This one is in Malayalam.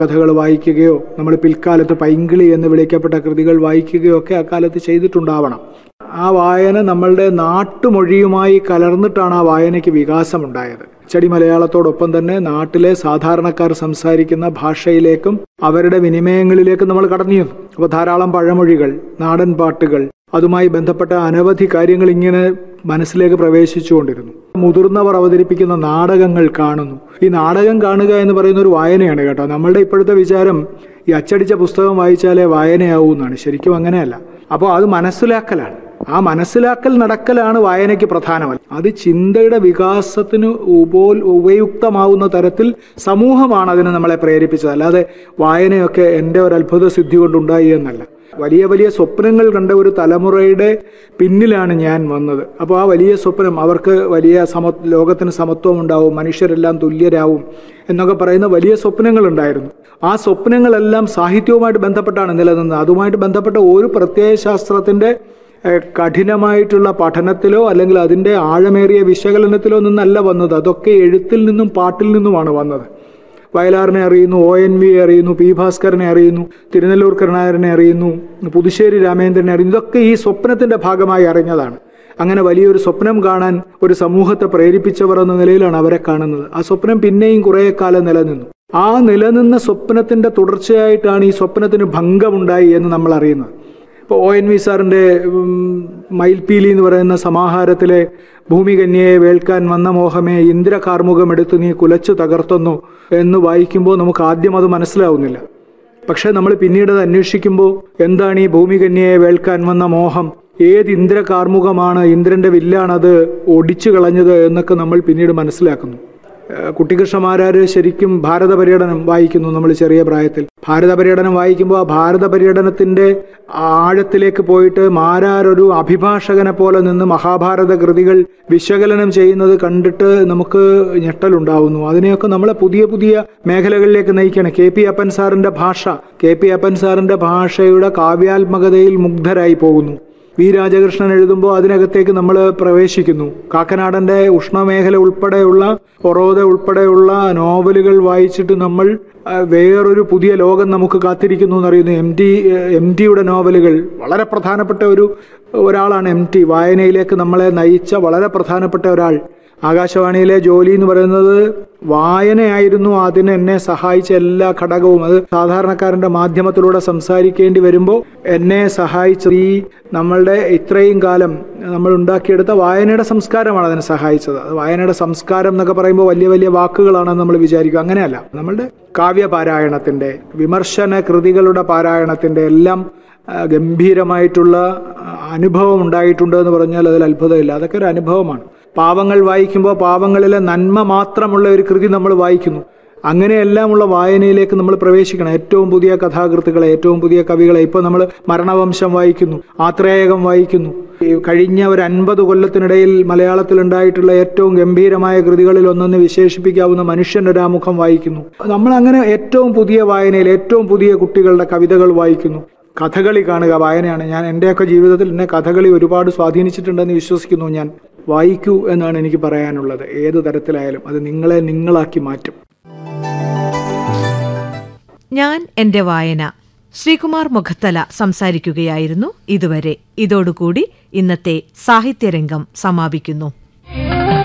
കഥകൾ വായിക്കുകയോ നമ്മൾ പിൽക്കാലത്ത് പൈങ്കിളി എന്ന് വിളിക്കപ്പെട്ട കൃതികൾ വായിക്കുകയോ ഒക്കെ അക്കാലത്ത് ചെയ്തിട്ടുണ്ടാവണം ആ വായന നമ്മളുടെ നാട്ടുമൊഴിയുമായി കലർന്നിട്ടാണ് ആ വായനയ്ക്ക് വികാസമുണ്ടായത് അച്ചടി മലയാളത്തോടൊപ്പം തന്നെ നാട്ടിലെ സാധാരണക്കാർ സംസാരിക്കുന്ന ഭാഷയിലേക്കും അവരുടെ വിനിമയങ്ങളിലേക്കും നമ്മൾ കടന്നു ചെന്നു അപ്പോൾ ധാരാളം പഴമൊഴികൾ നാടൻ പാട്ടുകൾ അതുമായി ബന്ധപ്പെട്ട അനവധി കാര്യങ്ങൾ ഇങ്ങനെ മനസ്സിലേക്ക് പ്രവേശിച്ചുകൊണ്ടിരുന്നു മുതിർന്നവർ അവതരിപ്പിക്കുന്ന നാടകങ്ങൾ കാണുന്നു ഈ നാടകം കാണുക എന്ന് പറയുന്ന ഒരു വായനയാണ് കേട്ടോ നമ്മളുടെ ഇപ്പോഴത്തെ വിചാരം ഈ അച്ചടിച്ച പുസ്തകം വായിച്ചാലേ വായനയാവൂ എന്നാണ് ശരിക്കും അങ്ങനെയല്ല അപ്പോൾ അത് മനസ്സിലാക്കലാണ് ആ മനസ്സിലാക്കൽ നടക്കലാണ് വായനയ്ക്ക് പ്രധാനമല്ല അത് ചിന്തയുടെ വികാസത്തിന് ഉപോൽ ഉപയുക്തമാവുന്ന തരത്തിൽ സമൂഹമാണ് അതിന് നമ്മളെ പ്രേരിപ്പിച്ചത് അല്ലാതെ വായനയൊക്കെ എൻ്റെ ഒരു അത്ഭുത സിദ്ധി കൊണ്ടുണ്ടായി എന്നല്ല വലിയ വലിയ സ്വപ്നങ്ങൾ കണ്ട ഒരു തലമുറയുടെ പിന്നിലാണ് ഞാൻ വന്നത് അപ്പോൾ ആ വലിയ സ്വപ്നം അവർക്ക് വലിയ സമ ലോകത്തിന് സമത്വം ഉണ്ടാവും മനുഷ്യരെല്ലാം തുല്യരാവും എന്നൊക്കെ പറയുന്ന വലിയ സ്വപ്നങ്ങളുണ്ടായിരുന്നു ആ സ്വപ്നങ്ങളെല്ലാം സാഹിത്യവുമായിട്ട് ബന്ധപ്പെട്ടാണ് നിലനിന്നത് അതുമായിട്ട് ബന്ധപ്പെട്ട ഒരു പ്രത്യയശാസ്ത്രത്തിൻ്റെ ഏഹ്, കഠിനമായിട്ടുള്ള പഠനത്തിലോ അല്ലെങ്കിൽ അതിൻ്റെ ആഴമേറിയ വിശകലനത്തിലോ നിന്നല്ല വന്നത് അതൊക്കെ എഴുത്തിൽ നിന്നും പാട്ടിൽ നിന്നുമാണ് വന്നത് വയലാറിനെ അറിയുന്നു ഒ എൻ വി അറിയുന്നു പി ഭാസ്കരനെ അറിയുന്നു തിരുനെല്ലൂർ കരുണാകരനെ അറിയുന്നു പുതുശ്ശേരി രാമേന്ദ്രനെ അറിയുന്നു ഇതൊക്കെ ഈ സ്വപ്നത്തിന്റെ ഭാഗമായി അറിഞ്ഞതാണ് അങ്ങനെ വലിയൊരു സ്വപ്നം കാണാൻ ഒരു സമൂഹത്തെ പ്രേരിപ്പിച്ചവർ എന്ന നിലയിലാണ് അവരെ കാണുന്നത് ആ സ്വപ്നം പിന്നെയും കുറേ കാലം നിലനിന്നു ആ നിലനിന്ന സ്വപ്നത്തിന്റെ തുടർച്ചയായിട്ടാണ് ഈ സ്വപ്നത്തിന് ഭംഗമുണ്ടായി എന്ന് നമ്മൾ അറിയുന്നത് ഇപ്പോൾ ഒ എൻ വി സാറിൻ്റെ ഉം, മയിൽപീലി എന്ന് പറയുന്ന സമാഹാരത്തിലെ ഭൂമികന്യയെ വേൾക്കാൻ വന്ന മോഹമേ ഇന്ദ്ര കാർമുഖമെടുത്ത് നീ കുലച്ചു തകർത്തുന്നു എന്ന് വായിക്കുമ്പോൾ നമുക്ക് ആദ്യം അത് മനസ്സിലാവുന്നില്ല പക്ഷേ നമ്മൾ പിന്നീട് അത് അന്വേഷിക്കുമ്പോൾ എന്താണ് ഈ ഭൂമികന്യയെ വേൾക്കാൻ വന്ന മോഹം ഏത് ഇന്ദ്ര കാർമുഖമാണ് ഇന്ദ്രന്റെ വില്ലാണത് ഒടിച്ചു കളഞ്ഞത് എന്നൊക്കെ നമ്മൾ പിന്നീട് മനസ്സിലാക്കുന്നു ഏഹ് കുട്ടികൃഷ്ണമാരാര് ശരിക്കും ഭാരത പര്യടനം വായിക്കുന്നു നമ്മൾ ചെറിയ പ്രായത്തിൽ ഭാരത പര്യടനം വായിക്കുമ്പോൾ ആ ഭാരത പര്യടനത്തിന്റെ ആഴത്തിലേക്ക് പോയിട്ട് മാരാരൊരു അഭിഭാഷകനെ പോലെ നിന്ന് മഹാഭാരത കൃതികൾ വിശകലനം ചെയ്യുന്നത് കണ്ടിട്ട് നമുക്ക് ഞെട്ടലുണ്ടാവുന്നു അതിനെയൊക്കെ നമ്മളെ പുതിയ പുതിയ മേഖലകളിലേക്ക് നയിക്കണം കെ പി അപ്പൻ സാറിന്റെ ഭാഷ കെ പി അപ്പൻ സാറിന്റെ ഭാഷയുടെ കാവ്യാത്മകതയിൽ മുഗ്ധരായി പോകുന്നു വി രാജകൃഷ്ണൻ എഴുതുമ്പോൾ അതിനകത്തേക്ക് നമ്മൾ പ്രവേശിക്കുന്നു കാക്കനാടന്റെ ഉഷ്ണമേഖല ഉൾപ്പെടെയുള്ള ഒറോദ ഉൾപ്പെടെയുള്ള നോവലുകൾ വായിച്ചിട്ട് നമ്മൾ ആ, വേറൊരു പുതിയ ലോകം നമുക്ക് കാത്തിരിക്കുന്നു എന്നറിയുന്നു എം ടി എം ടിയുടെ നോവലുകൾ വളരെ പ്രധാനപ്പെട്ട ഒരു ഒരാളാണ് എം ടി വായനയിലേക്ക് നമ്മളെ നയിച്ച വളരെ പ്രധാനപ്പെട്ട ഒരാൾ ആകാശവാണിയിലെ ജോലി എന്ന് പറയുന്നത് വായനയായിരുന്നു അതിന് എന്നെ സഹായിച്ച എല്ലാ ഘടകവും അത് സാധാരണക്കാരന്റെ മാധ്യമത്തിലൂടെ സംസാരിക്കേണ്ടി വരുമ്പോൾ എന്നെ സഹായിച്ച ഈ നമ്മളുടെ ഇത്രയും കാലം നമ്മൾ ഉണ്ടാക്കിയെടുത്ത വായനയുടെ സംസ്കാരമാണ് അതിനെ സഹായിച്ചത് അത് വായനയുടെ സംസ്കാരം എന്നൊക്കെ പറയുമ്പോൾ വലിയ വലിയ വാക്കുകളാണെന്ന് നമ്മൾ വിചാരിക്കും അങ്ങനെയല്ല നമ്മളുടെ കാവ്യപാരായണത്തിന്റെ വിമർശന കൃതികളുടെ പാരായണത്തിന്റെ എല്ലാം ആ, ഗംഭീരമായിട്ടുള്ള ആ, അനുഭവം ഉണ്ടായിട്ടുണ്ട് എന്ന് പറഞ്ഞാൽ അതിൽ അത്ഭുതമില്ല അതൊക്കെ ഒരു അനുഭവമാണ് പാവങ്ങൾ വായിക്കുമ്പോൾ പാവങ്ങളിലെ നന്മ മാത്രമുള്ള ഒരു കൃതി നമ്മൾ വായിക്കുന്നു അങ്ങനെയെല്ലാമുള്ള വായനയിലേക്ക് നമ്മൾ പ്രവേശിക്കണം ഏറ്റവും പുതിയ കഥാകൃത്തുക്കളെ ഏറ്റവും പുതിയ കവികളെ ഇപ്പോൾ നമ്മൾ മരണവംശം വായിക്കുന്നു ആത്രേയകം വായിക്കുന്നു ഈ കഴിഞ്ഞ ഒരു അൻപത് കൊല്ലത്തിനിടയിൽ മലയാളത്തിൽ ഉണ്ടായിട്ടുള്ള ഏറ്റവും ഗംഭീരമായ കൃതികളിൽ ഒന്നെന്ന് വിശേഷിപ്പിക്കാവുന്ന മനുഷ്യന്റെ ഒരാമുഖം വായിക്കുന്നു നമ്മൾ അങ്ങനെ ഏറ്റവും പുതിയ വായനയിൽ ഏറ്റവും പുതിയ കുട്ടികളുടെ കവിതകൾ വായിക്കുന്നു കഥകളി കാണുക വായനയാണ് ഞാൻ എൻ്റെയൊക്കെ ജീവിതത്തിൽ എന്നെ കഥകളി ഒരുപാട് സ്വാധീനിച്ചിട്ടുണ്ടെന്ന് വിശ്വസിക്കുന്നു ഞാൻ വായിക്കൂ എന്നാണ് എനിക്ക് പറയാനുള്ളത് ഏത് തരത്തിലായാലും അത് നിങ്ങളെ നിങ്ങളാക്കി മാറ്റും ഞാൻ എന്റെ വായന ശ്രീകുമാർ മുഖത്തല സംസാരിക്കുകയായിരുന്നു ഇതുവരെ ഇതോടുകൂടി ഇന്നത്തെ സാഹിത്യരംഗം സമാപിക്കുന്നു